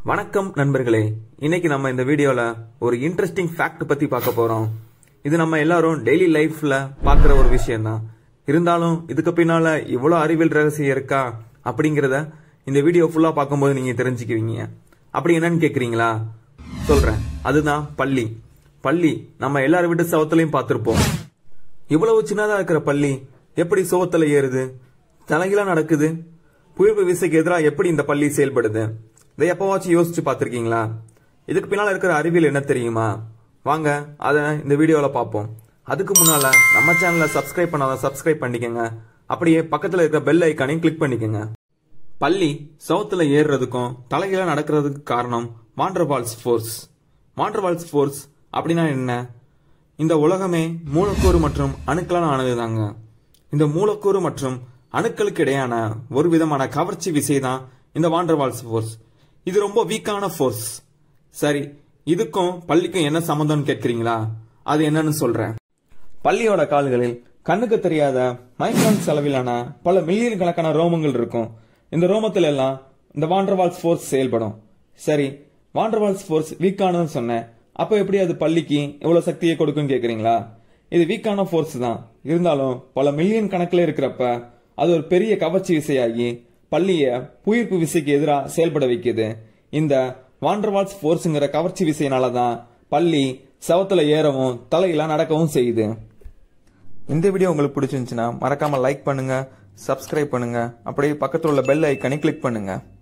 வணக்கம் நண்பர்களே இன்னைக்கு நம்ம இந்த வீடியோல ஒரு இன்ட்ரெஸ்டிங் ஃபேக்ட் பத்தி பார்க்க போறோம் இது நம்ம எல்லாரும் டெய்லி லைஃப்ல பார்க்குற ஒரு விஷயம் தான் இருந்தாலும் இதுக்கு பின்னால இவ்வளவு அறிவியல் ரகசியம் இருக்கா அப்படிங்கறத இந்த வீடியோ ஃபுல்லா பார்க்கும்போது நீங்க தெரிஞ்சுக்குவீங்க அப்படி என்னன்னு கேக்குறீங்களா சொல்றேன் அதுதான் பள்ளி பள்ளி நம்ம எல்லார் வீட்டு சவத்துலயும் பார்த்திருப்போம் இவ்வளவு சின்னதா இருக்கிற பள்ளி எப்படி சுவத்துல ஏறுது தலைகீழா நடக்குது புயல்வு விசைக்கு எதிராக எப்படி இந்த பள்ளி செயல்படுது இதை எப்பவாச்சும் யோசிச்சு பார்த்திருக்கீங்களா இதுக்கு பின்னால இருக்கிற அறிவியல் என்ன தெரியுமா வாங்க அதை இந்த வீடியோல பார்ப்போம் அதுக்கு முன்னால நம்ம சேனலை சப்ஸ்கிரைப் பண்ணாத சப்ஸ்கிரைப் பண்ணிக்கங்க அப்படியே பக்கத்துல இருக்க பெல் ஐக்கானையும் கிளிக் பண்ணிக்கங்க பள்ளி சவுத்துல ஏறுறதுக்கும் தலைகீழா நடக்கிறதுக்கு காரணம் வாண்டர்வால்ஸ் ஃபோர்ஸ் வாண்டர்வால்ஸ் ஃபோர்ஸ் அப்படின்னா என்ன இந்த உலகமே மூலக்கூறு மற்றும் அணுக்களால் ஆனதுதாங்க இந்த மூலக்கூறு மற்றும் அணுக்களுக்கு இடையான ஒரு விதமான கவர்ச்சி விசை தான் இந்த வாண்டர்வால்ஸ் ஃபோர்ஸ் இது ரொம்ப வீக்கான ஃபோர்ஸ் சரி இதுக்கும் பள்ளிக்கும் என்ன சம்மந்தம்னு கேட்கிறீங்களா அது என்னன்னு சொல்றேன் பள்ளியோட கால்களில் கண்ணுக்கு தெரியாத மைக்ரான்ஸ் அளவிலான பல மில்லியன் கணக்கான ரோமங்கள் இருக்கும் இந்த ரோமத்துல எல்லாம் இந்த வாண்டர்வால்ஸ் ஃபோர்ஸ் செயல்படும் சரி வாண்டர்வால்ஸ் ஃபோர்ஸ் வீக்கானதுன்னு சொன்னேன் அப்ப எப்படி அது பள்ளிக்கு இவ்வளவு சக்தியை கொடுக்கும் கேக்குறீங்களா இது வீக்கான ஃபோர்ஸ் தான் இருந்தாலும் பல மில்லியன் கணக்குல இருக்கிறப்ப அது ஒரு பெரிய கவர்ச்சி விசையாகி பள்ளிய புயிர்ப்பு விசைக்கு எதிராக செயல்பட வைக்குது இந்த வாண்டர்வால்ஸ் ஃபோர்ஸுங்கிற கவர்ச்சி விசையினால தான் பள்ளி சவத்துல ஏறவும் தலையில நடக்கவும் செய்யுது இந்த வீடியோ உங்களுக்கு பிடிச்சிருந்துச்சுன்னா மறக்காம லைக் பண்ணுங்க சப்ஸ்கிரைப் பண்ணுங்க அப்படியே பக்கத்துல உள்ள பெல் ஐக்கனை கிளிக் பண்ணுங்க